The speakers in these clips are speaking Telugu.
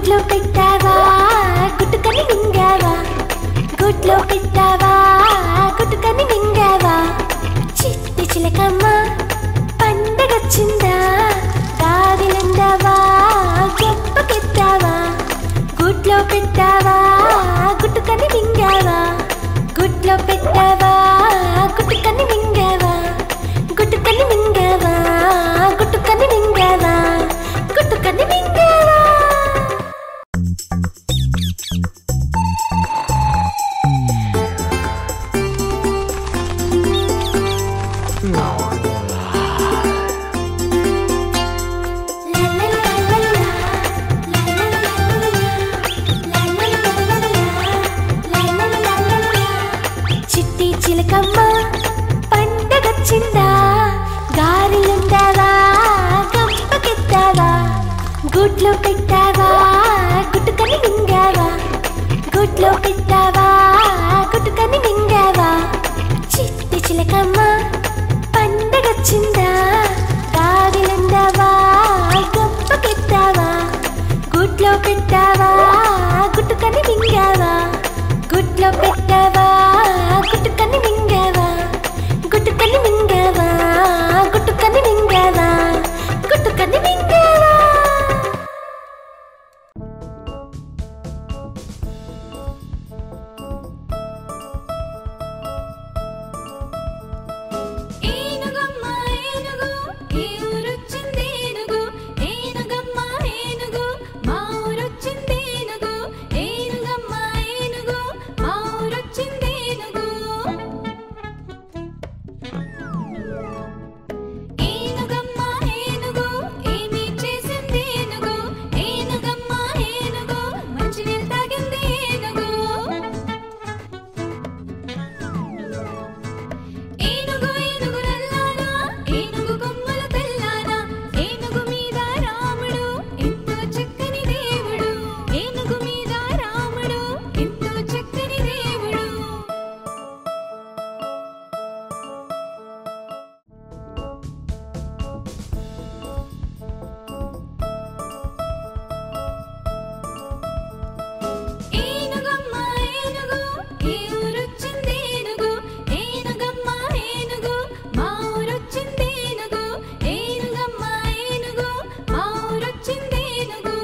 గుట్లో పెట్టావా గుట్టుకని మింగావా గుట్లో పెట్టావా గుట్టుకని మింగావా చిట్టి చిలకమ్మ పండగొచ్చిందా దారిలందావా గొప్పకెత్తావా గుట్లో పెట్టావా గుట్టుకని మింగావా గుట్లో పెట్టావా గుట్టుకని మింగావా గుట్టుకని మింగావా గుట్టుకని మింగావా గుట్టుకని మింగావా చిట్టి చిలకమ్మ పండగొచ్చిందా గారెలుండావా గంపకెత్తావా గుడ్లో పెట్టావా గుట్టుకని మింగావా గుడ్లో పెట్టావా గుట్టుకని మింగావా చిట్టి చిలకమ్మ పండగొచ్చిందా గారెలుండావా గంపకెత్తావా గుడ్లో పెట్టావా గుట్టుకని మింగావా గుడ్లో పెట్టావా గుట్టుకని మింగావా గుట్టుకని మింగావా గుట్టుకని మింగావా గుట్టుకని మింగావా ఏనుగమ్మ ఏనుగు ఏ ఊరొచ్చింది ఏనుగు ఏనుగమ్మ ఏనుగు మా ఊరొచ్చింది ఏనుగు ఏనుగమ్మ ఏనుగు మా ఊరొచ్చింది ఏనుగు ఏనుగమ్మ ఏనుగు ఏమి చేసింది ఏనుగు ఏనుగమ్మ ఏనుగు మంచినీళ్ళు తాగింది ఏనుగు ఏనుగు ఏనుగు నల్లానా ఏనుగు కొమ్మల తెల్లానా ఏనుగు మీద రాముడు ఎంతో చక్కని దేవుడు ఏనుగు మీద రాముడు ఎంతో చక్కని దేవుడు ఏనుగమ్మ ఏనుగు ఏ ఊరొచ్చింది ఏనుగు ఏనుగమ్మ ఏనుగు మా ఊరొచ్చింది ఏనుగు ఏనుగమ్మ ఏనుగు మా ఊరొచ్చింది ఏనుగు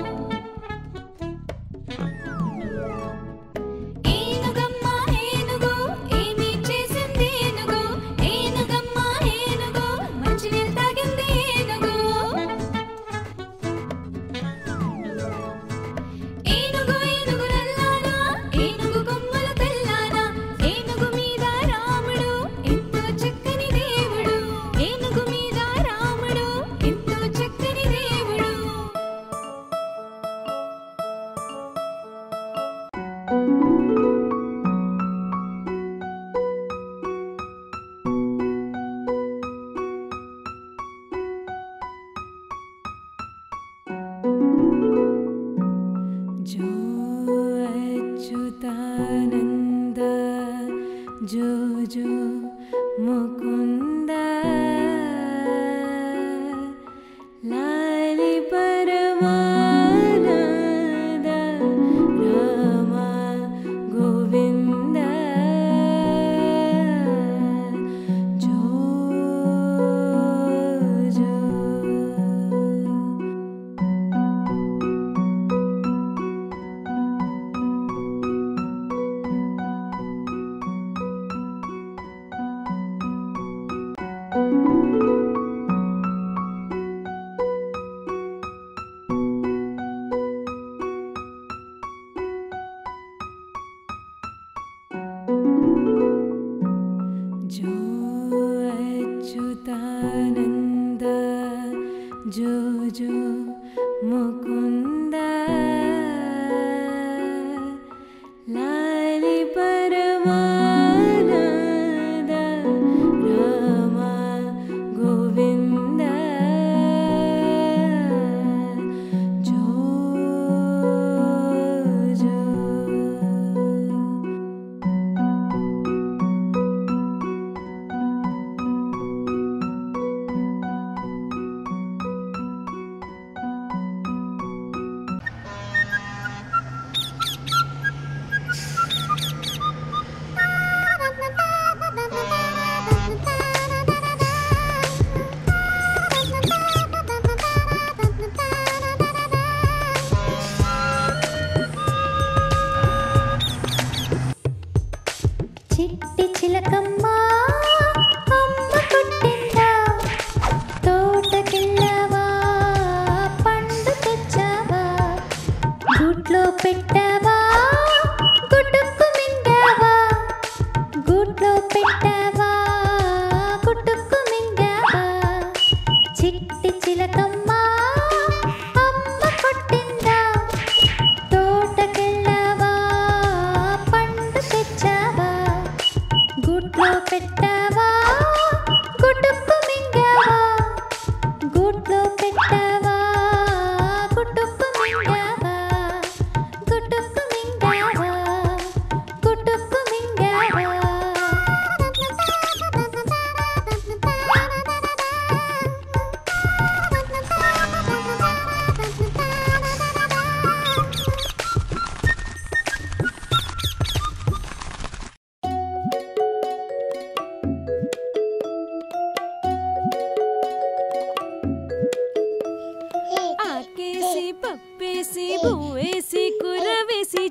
ఏనుగమ్మ ఏనుగు ఏమి చేసింది ఏనుగు ఏనుగమ్మ ఏనుగు మంచినీళ్ళు తాగింది ఏనుగు ఏనుగు ఏనుగు నల్లానా ఏనుగు కొమ్మల తెల్లానా ఏనుగు మీద రాముడు ఎంతో చక్కని దేవుడు ఏనుగు మీద రాముడు ఎంతో చక్కని దేవుడు जो अच्युतानन्द जो जो मुकुन्द लालि परमानन्द राम गोविन्द जो जो ఏనుగమ్మ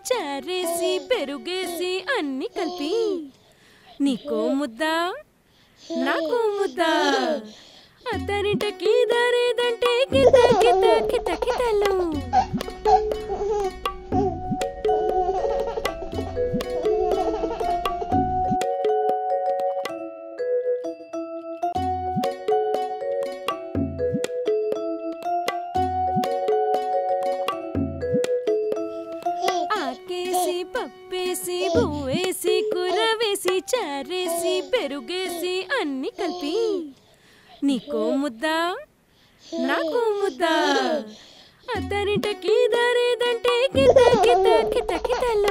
చారేసి పెరుగేసి అన్ని కలిపి నీకో ముద్ద నాకు ముద్ద అత్తరింటకి దారేదంటే కిత కిత కిత కితలు ఆకేసి పప్పేసి బువ్వేసి కూర వేసి చారేసి పెరుగేసి అన్ని కలిపి నీకో ముద్ద నాకు ముద్ద అత్తరింటకి దారేదంటే కిత కిత కిత కితలు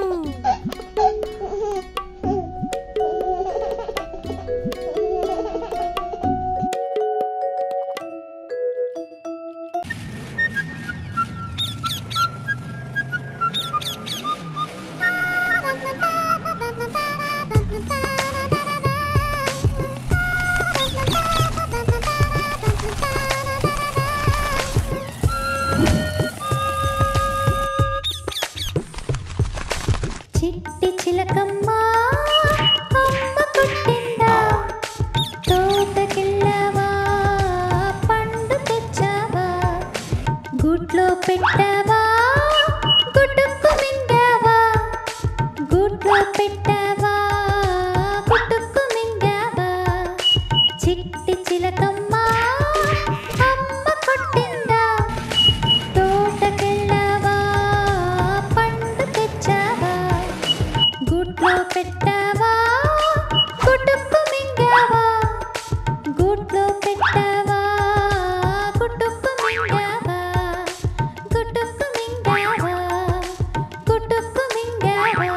చిట్టి చిలకమ్మ అమ్మ కొట్టిందా తోటకెళ్ళావా పండు తెచ్చావా గూట్లో పెట్టావా గుడ్డుకు మింగావా గూట్లో పెట్టావా గుడ్డుకు మింగావా చిట్టి చిలకమ్మ అమ్మ కొట్టిందా తోటకెళ్ళావా పండు తెచ్చావా గుడ్లో పెట్టావా గుడ్డుకు మింగావా గుడ్లో పెట్టావా గుడ్డుకు మింగావా గుడ్డుకు మింగావా గుడ్డుకు మింగావా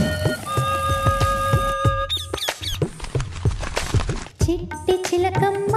చిట్టి చిలకమ్మ